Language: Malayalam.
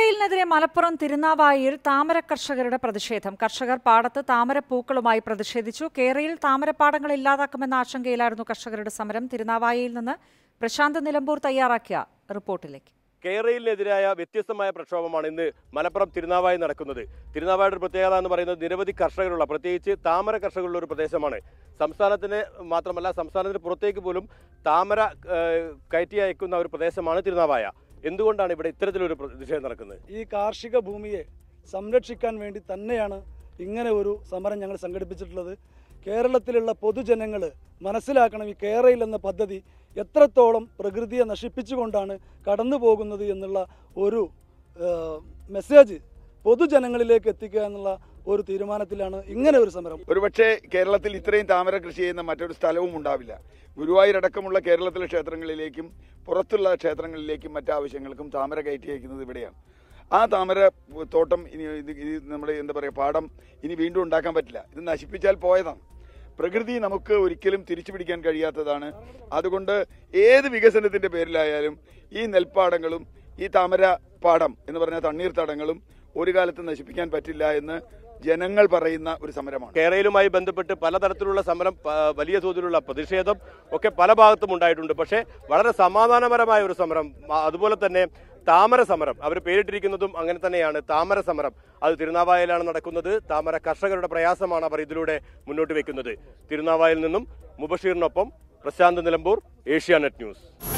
കേരയിലിനെതിരെ മലപ്പുറം തിരുനാവായിയിൽ താമര കർഷകരുടെ പ്രതിഷേധം കർഷകർ പാടത്ത് താമരപ്പൂക്കളുമായി പ്രതിഷേധിച്ചു കേരയിൽ താമരപ്പാടങ്ങൾ ഇല്ലാതാക്കുമെന്ന ആശങ്കയിലായിരുന്നു കർഷകരുടെ സമരം തിരുനാവായിയിൽ നിന്ന് പ്രശാന്ത് നിലമ്പൂർ തയ്യാറാക്കിയ റിപ്പോർട്ടിലേക്ക് കേരളത്തിനെതിരായ വ്യത്യസ്തമായ പ്രക്ഷോഭമാണ് ഇന്ന് മലപ്പുറം തിരുനാവായി നടക്കുന്നത് തിരുനാവായുടെ ഒരു പ്രത്യേകത എന്ന് പറയുന്നത് നിരവധി കർഷകരുള്ള പ്രത്യേകിച്ച് താമര കർഷകരുള്ള ഒരു പ്രദേശമാണ് സംസ്ഥാനത്തിന് മാത്രമല്ല സംസ്ഥാനത്തിന് പുറത്തേക്ക് പോലും താമര ഏഹ്, കയറ്റി അയക്കുന്ന ഒരു പ്രദേശമാണ് തിരുനാവായ എന്തുകൊണ്ടാണ് ഇവിടെ ഇത്തരത്തിലൊരു പ്രതിഷേധം നടക്കുന്നത് ഈ കാർഷിക ഭൂമിയെ സംരക്ഷിക്കാൻ വേണ്ടി തന്നെയാണ് ഇങ്ങനെ ഒരു സമരം ഞങ്ങൾ സംഘടിപ്പിച്ചിട്ടുള്ളത് കേരളത്തിലുള്ള പൊതുജനങ്ങൾ മനസ്സിലാക്കണം ഈ കേരയിൽ എന്ന പദ്ധതി എത്രത്തോളം പ്രകൃതിയെ നശിപ്പിച്ചുകൊണ്ടാണ് കടന്നു പോകുന്നത് എന്നുള്ള ഒരു ഏഹ്, മെസ്സേജ് പൊതുജനങ്ങളിലേക്ക് എത്തിക്കുക എന്നുള്ള ഒരു തീരുമാനത്തിലാണ് ഇങ്ങനെ ഒരു സമരം ഒരുപക്ഷെ കേരളത്തിൽ ഇത്രയും താമര കൃഷി ചെയ്യുന്ന മറ്റൊരു സ്ഥലവും ഉണ്ടാവില്ല ഗുരുവായൂരടക്കമുള്ള കേരളത്തിലെ ക്ഷേത്രങ്ങളിലേക്കും പുറത്തുള്ള ക്ഷേത്രങ്ങളിലേക്കും മറ്റാവശ്യങ്ങൾക്കും താമര കയറ്റി അയക്കുന്നത് ഇവിടെയാണ് ആ താമര തോട്ടം ഇനി ഇത് ഇത് നമ്മുടെ എന്താ പറയുക പാടം ഇനി വീണ്ടും ഉണ്ടാക്കാൻ പറ്റില്ല ഇത് നശിപ്പിച്ചാൽ പോയതാണ് പ്രകൃതി നമുക്ക് ഒരിക്കലും തിരിച്ചു പിടിക്കാൻ കഴിയാത്തതാണ് അതുകൊണ്ട് ഏത് വികസനത്തിന്റെ പേരിലായാലും ഈ നെൽപ്പാടങ്ങളും ഈ താമര പാടം എന്ന് പറഞ്ഞ തണ്ണീർത്തടങ്ങളും ഒരു കാലത്ത് നശിപ്പിക്കാൻ പറ്റില്ല എന്ന് ജനങ്ങൾ പറയുന്ന ഒരു സമരമാണ് കേരളയിലുമായി ബന്ധപ്പെട്ട് പലതരത്തിലുള്ള സമരം പ- വലിയ തോതിലുള്ള പ്രതിഷേധം ഒക്കെ പല ഭാഗത്തും ഉണ്ടായിട്ടുണ്ട് പക്ഷേ വളരെ സമാധാനപരമായ ഒരു സമരം ആ, അതുപോലെ തന്നെ താമര സമരം അവർ പേരിട്ടിരിക്കുന്നതും അങ്ങനെ തന്നെയാണ് താമര സമരം അത് തിരുനാവായയിലാണ് നടക്കുന്നത് താമര കർഷകരുടെ പ്രയാസമാണ് അവർ ഇതിലൂടെ മുന്നോട്ട് വെക്കുന്നത് തിരുനാവായിൽ നിന്നും മുബഷീറിനൊപ്പം പ്രശാന്ത് നിലമ്പൂർ ഏഷ്യാനെറ്റ് ന്യൂസ്